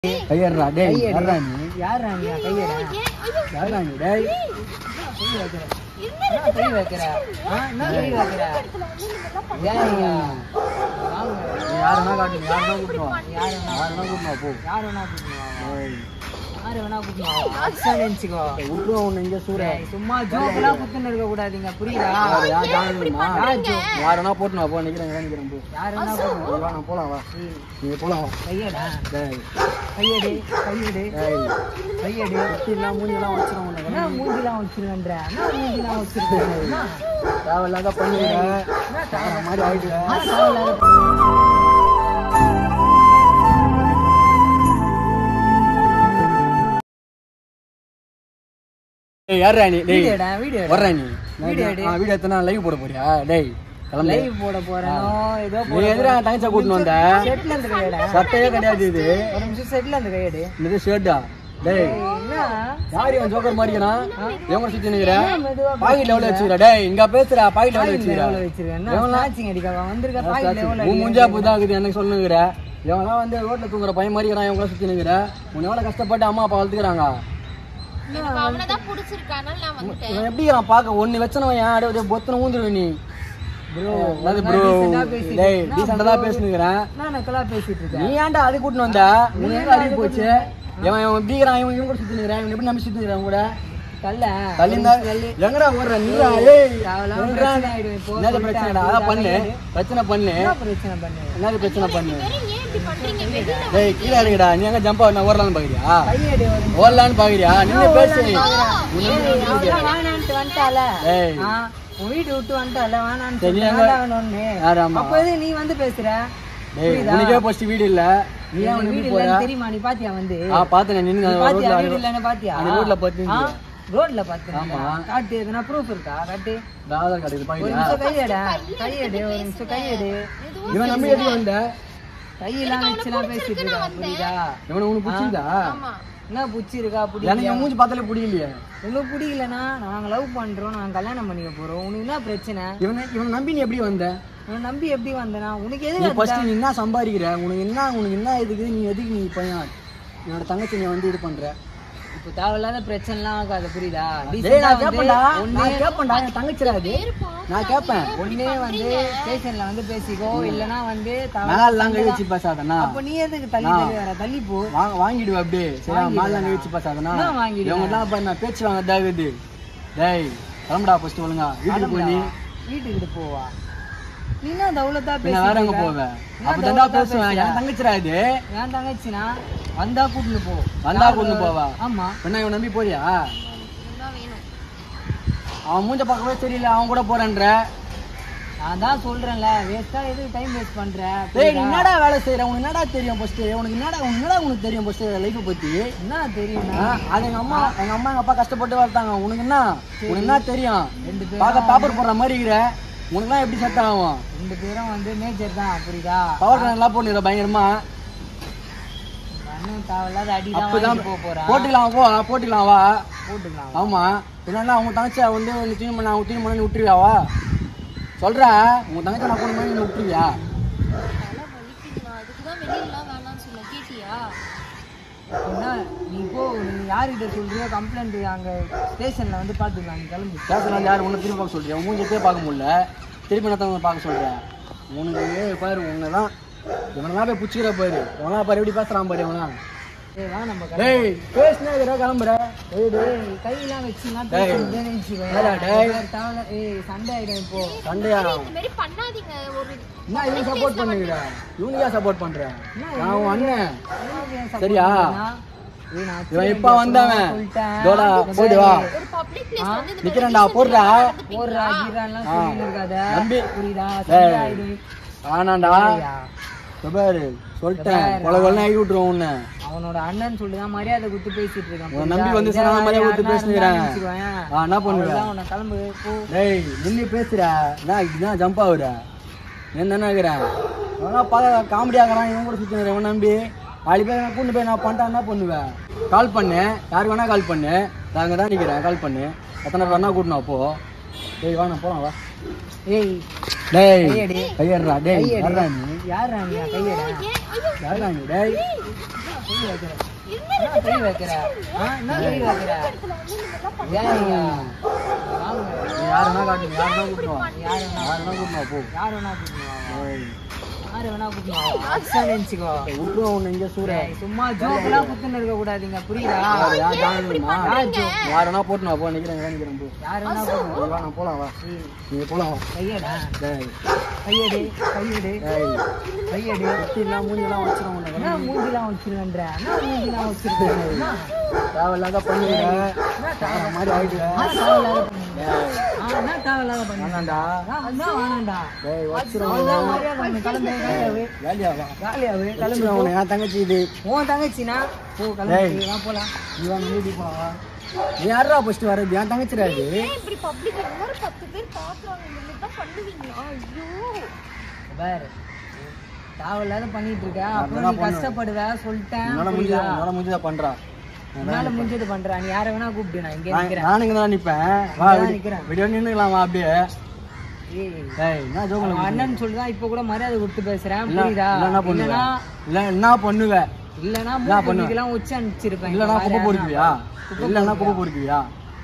கையறா டேய் கையெடு. யாரா நீ யார் ராணியா கையடா யாரா நீ டேய் கை வைக்கிற என்ன கை வைக்கிற ஆ, என்ன கை வைக்கிற ஏன்யா? வாங்க. நீ யாருன்னா காட்டு யாருன்னா கூட்டணும் யார் வேணா யாருன்னா கூட்டணும் போ யார் வேணா கூப்பிடுவா ஏய், யார் வேணா கூப்பிடுவா அக்ஷன் நினைச்சுக்கோ விட்டுருவோம் உன்னை இங்கே சூற ஏய், சும்மா ஜோக்கெல்லாம் குத்துன்னு இருக்க கூடாதுங்க புரியுதா யார் ஜானுமா யார் ஜோ யாருன்னா போட்டுனா போ நிக்கிறேன் நிக்கிறேன் போ யார் வேணா கூப்பிடுவா நீ வா நான் போலாம் வா ஏய், நீ போலாம் வா கையடா டேய் கையடு கையடு டேய் கையடு குட்டிலாம் மூஞ்சிலாம் வச்சிரும் உன்னை என்ன மூஞ்சிலாம் வச்சிருக்கன்ற என்ன மூஞ்சிலாம் வச்சிருக்கேன் தேவையில்லாத பண்ணிடுறேன் அந்த மாதிரி ஆயிடுவேன் டேய் யாரா நீ டேய் வீடியோடா வீடியோ வர்றா நீ வீடியோ எடு. ஆ வீடியோ எத்தனை லைவ் போட போறியா டேய் கிளம்பு லைவ் போட போறேனோ ஏதோ நீ எதிரா தங்கச்சா கூட்டின்னு வந்த செட்ல இருந்து கையடா சட்டையே கிடையாது இது ஒரு நிமிஷம் செட்ல இருந்து கையடு இது ஷர்ட்டா டேய் என்ன யார் இவன் ஜோக்கர் மாதிரினா எவங்க சுத்தி நிக்கிற மெதுவா பாக்கெட் லெவல வச்சுக்கிற டேய் இங்க பேசுற பாக்கெட் லெவல வச்சுக்கிற எவ்வளவு வச்சிருக்கேன் என்ன ஸ்நாச்சிங் அடிக்க வந்திருக்க பாய் லெவல் உன் முஞ்சா புதா இருக்குது எனக்கு சொல்லுங்கிற இவங்கலாம் வந்து ரோட்ல தூங்குற பையன் மாதிரி இருக்கிறான் இவங்க சுத்தி நிக்கிற உன்னை எவ்வளவு கஷ்டப்பட்டு அம்மா அப்பா வளர்த்துக்கிறாங்க எனக்கு அவனைதான் பிடிச்சிருக்கு அதனால நான் வந்துட்டேன் இவன் எப்படி நான் பார்க்க ஒன்னு வச்சனவன் ஏன் அப்படியே பொத்தன ஊந்துருவ நீ ப்ரோ அதாவது ப்ரோ டேய் டீசெண்டா தான் பேசுனுக்கிறேன் நான் நக்கலா பேசிட்டு இருக்கேன் நீ ஏன்டா அது கூட்டின்னு வந்த உனக்கு எங்க அறிவு போச்சு இவன் இவன் எப்படி இருக்கிறான் இவன் இவன் கூட சுத்தி நிக்கிறான் இவன் எப்படி நம்பி சுத்தி நிக்கிறான் கூட கல்ல தள்ளிந்தா எங்கடா ஓடுற நின்றா ஏய் தேவையில்லாம நின்றா. பிரச்சனை ஆயிடும் இப்போ என்னது பிரச்சனைடா அதான் பண்ணு பிரச்சனை பண்ணு என்ன பிரச்சனை பண்ணு என்னது பிரச்சனை பண்ணு வெறும் ஏன் இப்படி பண்றீங்க வெளியில டேய் கீழே இருக்குடா நீ எங்க ஜம்ப் ஆகணும் ஓடலாம்னு பாக்குறியா கையடி ஒரு ஓடலாம்னு பாக்குறியா நின்னு பேசு அவன் வேணான்ட்டு வந்துட்டால ஏய் ஆ, உன் வீட்டு விட்டு வந்துட்டால வேணான்னு சரி, சொல்லி எங்க- வேண்டாம்னு யார் ஆமா அப்போ எதுக்கு நீ வந்து பேசுற டேய் உனக்கே ஃபர்ஸ்ட் வீடு இல்ல நீ ஏன் எனக்கு வந்து வீடு போற இல்லைன்னு தெரியுமா நீ பாத்தியா வந்து ஆ பாத்தேன் நின்னு நீ பாத்தியா வீடு ரோட்ல இல்லைன்னு பாத்தியா அந்த ரோட்ல பாத்தீங்க ஆ, ரோட்ல பாத்தியா ஆமா. காட்டு எதுனா ப்ரூஃப் இருக்கா காட்டு ஆதார் கார்டு இது ஒரு பாக்குறியா நிமிஷம் கையடா கையடு ஒரு நிமிஷம் கையடு இவன் நம்பி எப்படி வந்த கையெல்லாம் வச்சுலாம் பேசிட்டு இருக்கா புரியுதா இவனை உனக்கு பிடிச்சிருக்கா ஆமா என்ன புச்சி இருக்கா எனக்கு பிடிக்கல இவன் மூஞ்சி பார்த்தாலே பிடிக்கலையே உங்களுக்கு பிடிக்கலனா நாங்க லவ் பண்றோம் நாங்க கல்யாணம் பண்ணிக்க போறோம் உனக்கு என்ன பிரச்சனை இவனை இவனை நம்பி நீ எப்படி வந்த உன்னை நம்பி எப்படி வந்தனா உனக்கு நீ எது ஃபர்ஸ்ட் நீ என்ன சம்பாதிக்கிற உனக்கு என்ன உனக்கு என்ன இதுக்கு நீ எதுக்கு நீ பையன் என்னோட தங்கச்சி நீ வந்து இது பண்ற இப்போ தேவையில்லாத பிரச்சனைலாம் ஆகாது புரியுதா டேய் Decent ஆ நான் வந்து கேப்பேன்டா ஒண்ணே நான் கேப்பேன்டா என் தங்கச்சிடா அது நான் கேப்பேன் ஒண்ணே வந்து ஸ்டேஷன்ல வந்து பேசிக்கோ இல்லனா வந்து தவ- மேலாம் கை வச்சு பேசாதனா அப்ப நீ எதுக்கு தள்ளி தள்ளி வர தள்ளி போ வாங்க வாங்கிடுவேன் அப்படியே சரியா மேலாம் கை வச்சு பேசாதனா என்ன வாங்கிடுவ? இவங்கலாம் இப்ப நான் பேச்சு வாங்க தாகுது டேய் கிளம்புடா ஃபர்ஸ்ட் ஒழுங்கா வீட்டுக்கு போய் நீ வீட்டுக்கு போவா நீ என்ன தௌலத்தா பின்ன பேசி வேற எங்க போவேன் அப்பதான்டா பேசுவேன் என் தங்கச்சிடா இது என் தங்கச்சினா வந்தா கூட்டிட்டு போ வந்தா கொண்டு போவா ஆமா பின்ன இவன் நம்பி போறியா இதுதான் வேணும் அவன் மூஞ்ச பார்க்கவே தெரியல அவன் கூட போறேன்ற நான் தான் சொல்றேன்ல வேஸ்டா எதுக்கு டைம் வேஸ்ட் பண்ற டேய் நீ என்னடா வேலை செய்யற உனக்கு என்னடா தெரியும் ஃபர்ஸ்ட் உனக்கு என்னடா உனக்கு என்னடா உனக்கு தெரியும் ஃபர்ஸ்ட் லைஃப் பத்தி என்ன தெரியும் ஆ, அது எங்க அம்மா எங்க அம்மா எங்க அப்பா கஷ்டப்பட்டு வளர்த்தாங்க உனக்கு என்ன உனக்கு என்ன தெரியும் ரெண்டு பேரும் பார்க்க பாப்பர் போடுற மாதிரி இருக்கிற உனக்குலாம் எப்படி செட் ஆகும் ரெண்டு பேரும் வந்து மேஜர் தான் புரியுதா பவர் கனெக்ட்லாம் போட்டுக்கிற பயங்கரமா அண்ணன் தேவையில்லாத அடி தான் அப்பதான் வாங்கிட்டு போக போறா போட்டுக்கலாம் வா போட்டுக்கலாம் வா போட்டுக்கலாம் ஆமா இல்லைன்னா அவங்க தங்கச்சி வந்து நீ தூய்மை பண்ண அவங்க தூய்மை பண்ண நீ விட்டுருவியாவா சொல்ற உங்க தங்கச்சி நான் போன மாதிரி நீ விட்டுருவியா தலை வலிக்குது நான் அதுக்கு தான் வெளியிலலாம் வேணாம்னு சொல்ல கேட்டியா என்ன நீ போ நீ யார்கிட்ட சொல்றியோ கம்ப்ளைண்ட் அங்க ஸ்டேஷன்ல வந்து பாத்துக்கலாம் நீ கிளம்பு பேசலாம் யார் உன்னை திரும்பி பார்க்க சொல்றியா உன் மூஞ்சியே பார்க்க முடியல திருப்பி என்ன பார்க்க சொல்றேன் உனக்கு ஏய் பாரு உன்னை தான் இவனெல்லாம் போய் பிடிச்சிக்கிற பாரு இவனா பாரு எப்படி பேசுறான் பாரு இவனா ஏய் வா நம்ம டேய் பேசினா இருக்கிற கிளம்புற ஏய் டேய் ஏய், கையெல்லாம் வச்சுனா டேய். பேசுறதுன்னு வச்சுக்கோ. ஏடா, டேய். தேவையில்ல. ஏய் சண்டை ஆயிடும் இப்போ சண்டையா இந்த மாதிரி பண்ணாதீங்க ஒரு என்ன இவன் சப்போர்ட் பண்ணுகிற இவனுக்கா சப்போர்ட் பண்ற நான் உன் அண்ணன் உனக்கு ஏன் support சரியா? பண்ணா? ஏய், நான் இவன் அடிச்சு இப்ப வந்தவன் சொல்லிட்டேன். தோடா இந்த போடு மாதிரி வா ஒரு பப்ளிக் பிளேஸ் வந்து இந்த நிக்கிறேன்டா போடுறா போடுறா, கீறான்லாம் சொல்லின்னு இருக்காத. நம்பி. புரியுதா? சண்டை ஏய். ஆயிடும். ஆனாண்டா சரியா? பாரு சொல்லிட்டேன் கொலை கொலை ஆகி விட்டுருவோம் உன்னை அவனோட அண்ணன் சொல்லிதான் மரியாதை கொடுத்து பேசிட்டு இருக்கான் உன்னை புரியுதா? நம்பி வந்து இதே சொன்னா மாதிரி மரியாதை கொடுத்து யாருன்னா பேசுனுக்கிறேன். இருந்தான்னு வச்சுக்கோயேன். ஆ என்ன பண்ணுவ அவ்வளவுதான், உன்னை கிளம்பு போ டேய் நின்று பேசுற நான் இதுதான் ஜம்ப் ஆகுற என்ன நினைக்கிறேன் அவனா பார்க்க காமெடி ஆகிறான் இவன் கூட சுற்றினேன் இவன் நம்பி நாலு பேர் நான் கூண்டு போய் நான் பண்ணிட்டா என்ன பண்ணுவேன் கால் பண்ணு யாருக்கு வேணா கால் பண்ணு நான் அங்கே தான் நிற்கிறேன் கால் பண்ணு எத்தனை பேர் வேணா கூட்டணும் அப்போ டேய் வா நான் போலாம் வா ஏய் டேய் கையடி. கையடுறா டேய் கையடி. யாரா நீ யார் ராணியா கையடா யாரா நீ டேய் கை வைக்கிற என்ன கை வைக்கிற ஆ என்ன கை வைக்கிற ஏங்க வாங்க நீ யாருன்னா காட்டு யாருன்னா கூட்டணும் யார் வேணா யாருன்னா கூட்டணும் போ யார் வேணா கூப்பிடுவாங்க ஏய், யார் வேணா கூப்பிடுவாங்க அக்ஷன் நினச்சிக்கோ விட்டுருவோம் உன்னை இங்கே சூற சும்மா ஜோக்கெல்லாம் குத்துன்னு இருக்க கூடாதுங்க புரியுதா யார் யார் ஜானுமா யார் ஜோ யாருன்னா போட்டுனா போ நிக்கிறேன் நிக்கிறேன் போ யார் வேணா கூப்பிடுவோம் நீ வா நான் போலாம் வா நீ போலாம் வா கையடா டேய் கையடி கையடி டேய் கையடி குட்டிலாம் மூஞ்சிலாம் வச்சிரும் உன்னை என்ன மூஞ்சிலாம் வச்சிருக்கன்ற என்ன மூஞ்சிலாம் வச்சிருக்கேன் தேவையில்லாத பண்ணிக்கிறேன் வேற மாதிரி ஆயிடுவேன் தேவையில்லாத பண்ணுங்க ஆ என்ன தேவையில்லாத பண்ணுங்க வேணாண்டா என்ன வேணாண்டா டேய் வச்சிரும் அவ்வளவுதான் மரியாதை பண்ணு கிளம்பு காலியாவு வேலையா வா காலியாவு கிளம்பு கிளம்பி உன்னை என் தங்கச்சி இது உன் தங்கச்சினா போ கிளம்பு வா போலாம் நீ வா நீ போலாம் வா நீ யாரா ஃபர்ஸ்ட் வரது என் தங்கச்சிடா இது ஏன் இப்படி பப்ளிக் ஒரு பத்து பேர் பாக்குறாங்க இந்த மாதிரி தான் பண்ணுவீங்களா ஐயோ பாரு தேவையில்லாத பண்ணிட்டு இருக்க அப்புறம் அதெல்லாம் நீ கஷ்டப்படுவ சொல்லிட்டேன் உன்னால முடிஞ்ச உன்னால முடிஞ்சதா பண்றா என்னால முடிஞ்சது பண்ற நீ யாரை வேணா கூப்பிட்டு நான் இங்கே நான் நிக்கிறேன் நான் இங்க தான் நிப்பேன் வா இங்க தான் விடு. நிக்கிறேன். விடியோ நின்னுக்கலாம் வா அப்படியே ஏய், டேய் என்ன ஜோக்கல அவன் அண்ணன் சொல்லிதான் இப்ப கூட மரியாதை கொடுத்து பேசுறேன் இல்ல புரியுதா இல்ல என்ன பண்ணுவ இல்லனா இல்ல என்ன பண்ணுவ இல்லனா என்ன பண்ணுவ? மூக்குலாம் உச்சி அனுப்பிச்சிருப்பேன் இல்லனா குப்பை பொறுக்குவியா இல்லனா குப்பை பொறுக்குவியா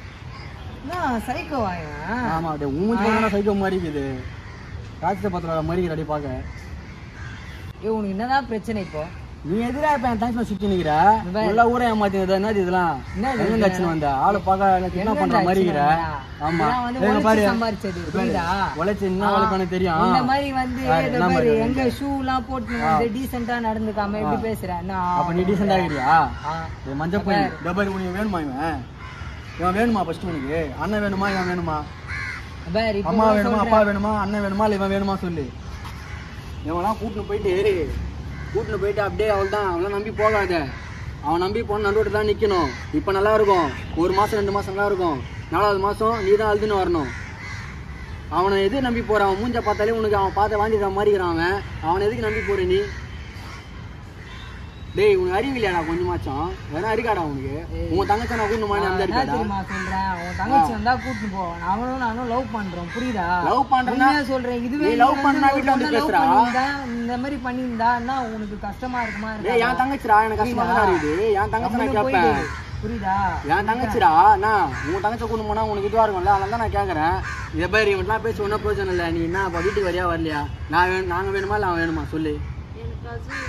நான் சைக்கோ வாயா ஆமா அப்படியே மூஞ்சி தானே சைக்கோ மாதிரி இருக்குது ராட்சச பத்திர மாதிரி ரெடி பார்க்க ஏய் உனக்கு என்னதான் பிரச்சனை இப்போ நீ எதிரா இப்ப என் தங்கச்சி சுத்தி நிக்கிற வேற. எல்லா ஊரே ஏமாத்தினது என்னது இதெல்லாம் என்ன இது? எங்க கட்சின்னு வந்த ஆளு பார்க்க எனக்கு என்ன பண்ற மாதிரி இருக்கிற ஆமா இதெல்லாம் வந்து ஏய், இங்க உழைச்சு பாரு சம்பாரிச்சது புரியுதா உழைச்சு என்ன உழைப்பானு தெரியும் இந்த மாதிரி வந்து வேற இந்த என்ன மாதிரி மாதிரி எங்க ஷூ எல்லாம் போட்டு வந்து டீசெண்டா நடந்துக்காம எப்படி பேசுறேன் நான் அப்ப நீ டீசென்ட் ஆகிறியா ஆ. ஏய், மஞ்சள் போய் டபுள் உனக்கு வேணுமா இவன் இவன் வேணுமா ஃபர்ஸ்ட் உனக்கு அண்ணன் வேணுமா இவன் வேணுமா பாரு இப்போ அம்மா கூட வேணுமா சொல்றேன். அப்பா வேணுமா அண்ணன் வேணுமா இல்லை இவன் வேணுமா சொல்லு இவன்லாம் கூட்டின்னு போயிட்டு ஏறு கூட்டின்னு போயிட்டு அப்படியே அவள் தான் அவளை நம்பி போகாத அவன் நம்பி போன நடுவோட்டு தான் நிற்கணும் இப்போ நல்லா இருக்கும் ஒரு மாதம் ரெண்டு மாதம் நல்லா இருக்கும் நாலாவது மாதம் நீ தான் அழுதுன்னு வரணும் அவனை எது நம்பி போகிறான் அவன் மூஞ்ச பார்த்தாலே உனக்கு அவன் பார்த்த வாங்கிக்கிற மாதிரி இருக்கிறான் அவன் அவனை எதுக்கு நம்பி போற நீ டேய் உனக்கு அறிவு இல்லையாடா கொஞ்சமாச்சும் வேணா இருக்காடா உனக்கு உன் தங்கச்சி நான் கூட்டு மாதிரி அந்த என்ன இருக்காடா தெரியுமா சொல்றேன் உன் தங்கச்சி வந்தா கூட்டிட்டு போ அவனும் நானும் லவ் பண்றோம் புரியுதா லவ் பண்றேன்னா உண்மையா சொல்றேன் இதுவே நீ love பண்ணா வீட்ல வந்து லவ் பேசுறா? பண்ணியிருந்தா இந்த மாதிரி பண்ணியிருந்தா என்ன உனக்கு கஷ்டமா இருக்குமா டேய் என் இருக்கா தங்கச்சிடா எனக்கு கஷ்டமா தான் இருக்குது என் தங்கச்சி நான் கம்முனு கேட்பேன் போயிடு. புரியுதா என் தங்கச்சிடா அண்ணா உன் தங்கச்சி கொண்டு போனா உனக்கு இதுவா இருக்கும்ல அதனால தான் நான் கேட்கறேன் இதை பேர் இவன்லாம் பேசி ஒன்றும் பிரயோஜனம் இல்லை நீ என்ன இப்போ வீட்டுக்கு வரியா வரலையா நான் வேணும் நாங்கள் வேணுமா இல்லை அவன் வேணுமா சொல்லு எனக்கு அது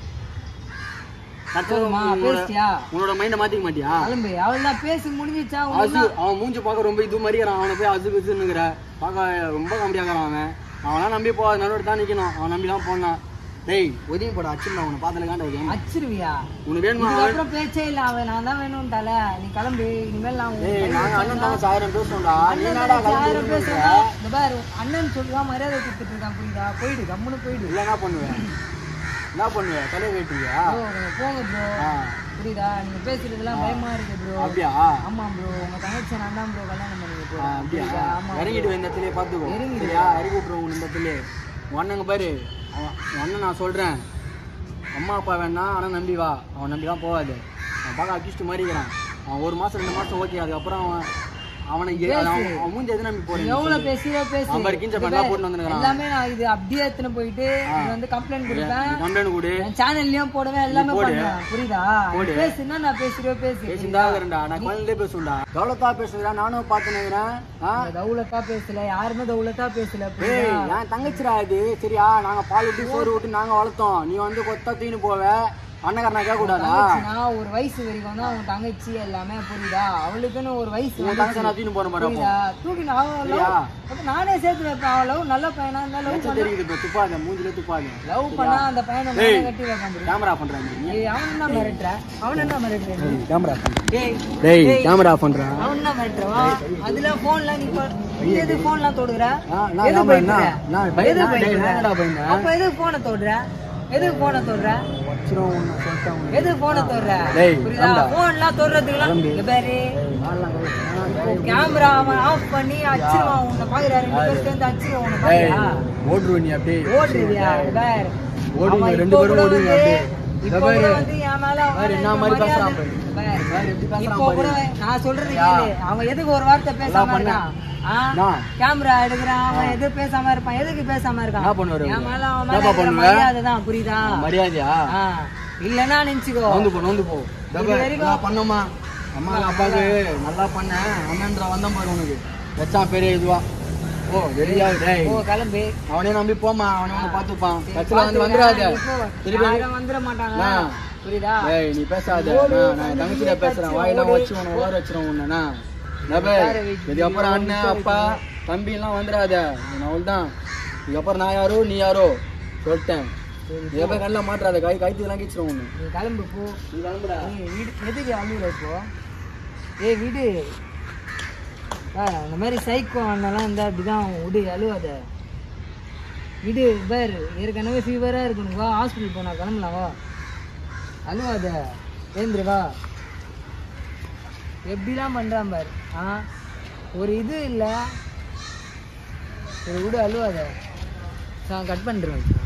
கரெக்டா போதுமா உன்னோட பேசிட்டியா உன்னோட மைண்டை மாத்திக்க மாட்டியா கிளம்பு அவள்தான் பேசி முடிஞ்சிச்சா அசு அவன் மூஞ்சி பார்க்க ரொம்ப இது மாதிரிக்கிறான் அவனை போய் அசு பிசுன்னுங்கிற பார்க்க ரொம்ப காமெடியாகிறான் அவன் அவனா நம்பி போ நடுவோட தான் நிற்கணும் அவன் நம்பிலாம் போனான் டேய் ஒதுங்கி போட அச்சுடா உன்னை பார்த்தல காண்ட ஒதுங்க அச்சிருவியா உனக்கு வேணுமா அவன் இதுக்கப்புறம் பேச்சே இல்ல அவன் நான் தான் வேணும்ட்டால நீ கிளம்பு இனிமேல் நான் உன் டேய் கையில நாங்கள் அண்ணன் வச்சேன்னா- தங்கச்சி ஆயிரம் பேசுவோம்டா நீ அண்ணன் என்னடா தங்கச்சி ஆயிரம் கலந்து பேசுறா இந்த பாரு அண்ணன் சொல்லுவா மரியாதை கொடுத்துட்டு இருக்கான் புரியுதா போயிடு கம்முன்னு போயிடு இல்லை என்ன பண்ணுவேன் என்ன பண்ணுவேன் தலையை கட்டுவியா ப்ரோ கொஞ்சம் போங்க ப்ரோ ஆ புரியுதா நீங்க பேசுறதுலாம் பயமா இருக்கு ப்ரோ அப்படியா ஆமா ப்ரோ உங்க தங்கச்சி நான் தான் ப்ரோ கல்யாணம் பண்ணி ஆ, ப்ரோ அப்படியா ஆமா இறங்கிட்டு இந்த இடத்துலயே பார்த்துக்கோ இறங்கிடு. சரியா இறக்கி விட்ருவோம் உன் இந்த இடத்துலயே உன் அண்ணங்க பாரு அவன் உன் அண்ணன் நான் சொல்கிறேன் அம்மா அப்பா வேணா ஆனால் நம்பி வா அவன் நம்பி தான் போகாது அவன் பார்க்க அக்யூஸ்ட் மாதிரி இருக்கிறான் அவன் ஒரு மாதம் ரெண்டு மாதம் ஓகே அதுக்கப்புறம் அவன் அவனை எ- அவன் அவன் மூஞ்சி எது நம்பி போறேன் எவ்வளவு பேசுறோ பேசு அவன் பாரு கிஞ்ச இது பண்ணா பாரு, போட்டு வந்துருக்கான் எல்லாமே நான் இது அப்படியே எடுத்துன்னு போயிட்டு இது வந்து கம்ப்ளைண்ட் கொடுப்பேன் கம்ப்ளைண்ட் கொடு என் சேனல்லயும் போடுவேன் எல்லாமே போடு. பண்ணுவேன் புரியுதா போடு. பேசுனா நான் பேசுறோம் பேசு பேசிந்தா இருக்கிறேன்டா நான் குழந்தையே பேசுவேன்டா கவலத்தா பேசுறா நானும் பார்த்துனுக்கிறேன் ஆ நான் தௌலத்தா பேசல யாருமே தௌலத்தா பேசல ஏய் புரியுதா என் தங்கச்சிடா இது சரியா நாங்க பால் விட்டு சோறு விட்டு நாங்க வளர்த்தோம் நீ வந்து கொத்தா தூக்கின்னு போவ அண்ணக்காரனா கேட்க கூடாதா தங்கச்சி, நான் ஒரு வயசு வரைக்கும் தான் உன் தங்கச்சி எல்லாமே புரியுதா அவளுக்குன்னு ஒரு வயசு உன் வந்துச்சு. தங்கச்சி நான் தூக்கின்னு போற மாதிரி புரியுதா தூக்கி நான் அவ சரியா? love- அப்ப நானே சேர்த்து வைப்பேன் அவன் லவ் நல்ல பையனா இருந்தா லவ் அப்போ தெரியுது இப்போ துப்பாத மூஞ்சில துப்பாத லவ் பண்ணா அந்த பையனை நானே கட்டி வைப்பேன் bro. கேமரா பண்றாங்க நீ ஏய் அவன் என்ன மிரட்டுற அவன் என்ன மிரட்டுற நீ? கேமரா ஏய் டேய் கேமரா பண்றேன் அவன் என்ன மிரட்டுறவா அதுல போன்ல நீ போ- நீ எது போன்லாம் தொடுற நான் நான் எது கேமரா என்ன பயப்படுற? நான் எது பயந்து பயப்படுற? என்னடா பயந்தேன் அப்ப எது போனை தொடுற எது போனை தொடுற வச்சிரும் உன்னை சொல்லிட்டேன் உன்னை. எது போனை தொடுற டேய், புரியுதா ஆண்டா. போன்லாம் தொடுறதுக்குலாம் இங்க பாரு ஏய், ஆள்லாம் கழுத்து. கேமரா அவன் ஆஃப் பண்ணி அச்சிருவான் உன்னை பாக்குறாரு ரெண்டு பேரும் சேர்ந்து அச்சிருவான் உன்னை ஏய் பாக்குறா ஓடுருவ நீ அப்படியே ஓடுறியா பார் ஓடுங்க, அவன் ரெண்டு இப்போ பேரும் கூட ஓடுங்க வந்து- அப்படியே. இப்போ பாரு. கூட வந்து என் மேல அவன் பாரு, என்ன எனக்கு மாதிரி மரியாதை- பேசுறான் பாரு. பாரு. பாரு, எப்படி பேசுறான் இப்போ கூட பாரு. நான் சொல்றது யா. கேளு அவன் எதுக்கு ஒரு வார்த்தை பேசாம பண்ண. இருக்கான் ஆ? நான். கேமரா எடுக்கிறான் அவன் எது பேசாம இருப்பான் எதுக்கு பேசாம இருக்கான் என்ன பண்ணுவாரு என் அவரு? மேல அவன் என்னப்பா மேல இருக்கிற பண்ணுவ? மரியாதை தான் புரியுதா மரியாதையா ஆ. இல்லைன்னா நினச்சிக்கோ நவுந்து போ நவுந்து போ இது வரைக்கும் நல்லா பண்ணோமா அம்மா அப்பாவுக்கு நல்லா பண்ண அண்ணன்ற வந்தேன் பாரு உனக்கு வச்சான் பெரிய இதுவா ஓ வெளியா டேய் ஓ கிளம்பு அவனே நம்பி போமா அவனே உன்னை பார்த்துப்பான் கட்சியில் வந்து வந்துடாத திருப்பி யாரும் வந்துட மாட்டாங்க ஆ. புரியுதா டேய் நீ பேசாத நான் நான் என் தங்கச்சிட்ட பேசுறேன் வாயெல்லாம் வச்சு உன்னை உலர வச்சிரும் உன்னை நபே இதுக்கப்புறம் அண்ணன் அப்பா தம்பி எல்லாம் வந்துடாத அவள்தான் இதுக்கப்புறம் நான் யாரோ நீ யாரோ சொல்லிட்டேன் இதுக்கப்புறம் கண்ணில் மாட்டுறாத கை கைத்துலாம் கீச்சிரும் ஒன்று நீ கிளம்பு போ நீ கிளம்புடா நீ வீடு எதுக்கு அழுகுற இப்போ ஏய் வீடு ஆ அந்த மாதிரி சைக்கோ அண்ணெல்லாம் இருந்தால் அப்படிதான் விடு அழுவாத விடு பேர் ஏற்கனவே ஃபீவராக இருக்கணும் வா ஹாஸ்பிட்டல் போனா கிளம்பலாம் வா அழுவாத ஏந்திரு வா எப்படிலாம் பண்ணுறான் பார் ஆ ஒரு இது இல்லை ஒரு விடு அழுவாத நான் கட் பண்ணிடுவேன்